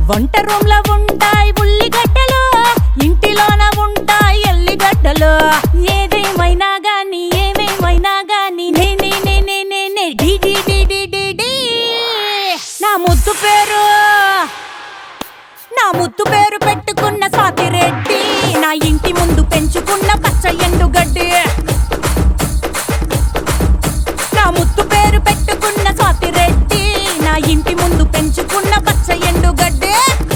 వంట రూమ్ లో ఉంటాయి ఉల్లిగడ్డలు ఇంటిలోన ఉంటాయి ఎల్లిగడ్డలు ఏదేమైనా గాని ఏమేమైనా గాని నేనే నేనే నేనే డి డి డి డి డి డి. నా ముద్దు పేరు నా ముద్దు పేరు పెట్టుకున్న స్వాతిరెడ్డి నా ఇంటి ముందు పెంచుకున్న పచ్చ ఎండుగడ్డి నా ముద్దు పేరు పెట్టుకున్న స్వాతిరెడ్డి నా ఇంటి ముందు పెంచుకున్న పచ్చ ఎండుగడ్డి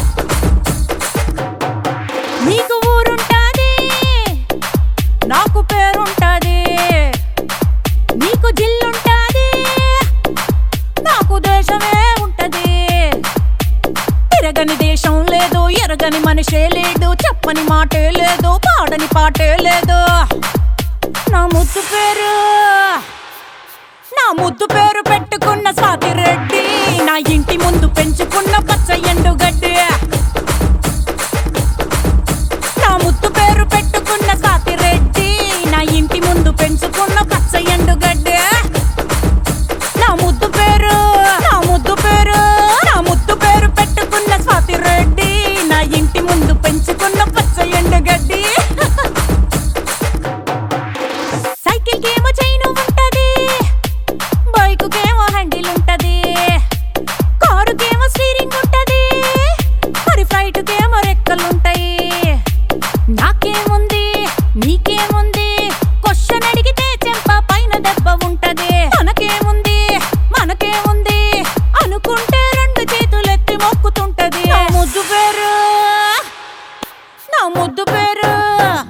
నీకు ఊరుంటాది నాకు పేరుంటాది నీకు జిల్లుంటాది నాకు దేశమే ఉంటది తిరగని దేశం లేదు ఎరగని మనిషే లేడు చెప్పని మాటే లేదు పాడని పాటే లేదు నా ముద్దు పేరు నా ముద్దు పేరు పెట్టుకున్న స్వాతిరెడ్డి నా ఇంటి ముందు పెంచుకున్న పచ్చ ఎండుగడ్డి నా ముద్దు పేరు పెట్టుకున్న స్వాతిరెడ్డి నా ఇంటి ముందు పెంచుకున్న పచ్చ ఎండుగడ్డి నా ముద్దు పేరు నా ముద్దు పేరు నా ముద్దు పేరు పెట్టుకున్న స్వాతిరెడ్డి నా ఇంటి ముందు పెంచుకున్న పచ్చ ఎండుగడ్డి సైకిల్ కేమో చైన్ ఉంటది బైక్ కేమో హ్యాండిల్ ఉంటది కారు కేమో స్టీరింగ్ ఉంటది మరి ఫ్లైట్ కేమో రెక్కలుంటాయి నాకేముంది నీకేముంది క్వశ్చన్ అడిగితే చెంప పైన దెబ్బ ఉంటది మనకేముంది మనకేముంది అనుకుంటే రెండు చేతులెత్తి మొక్కుతుంటది నా ముద్దు పేరు నా ముద్దు పేరు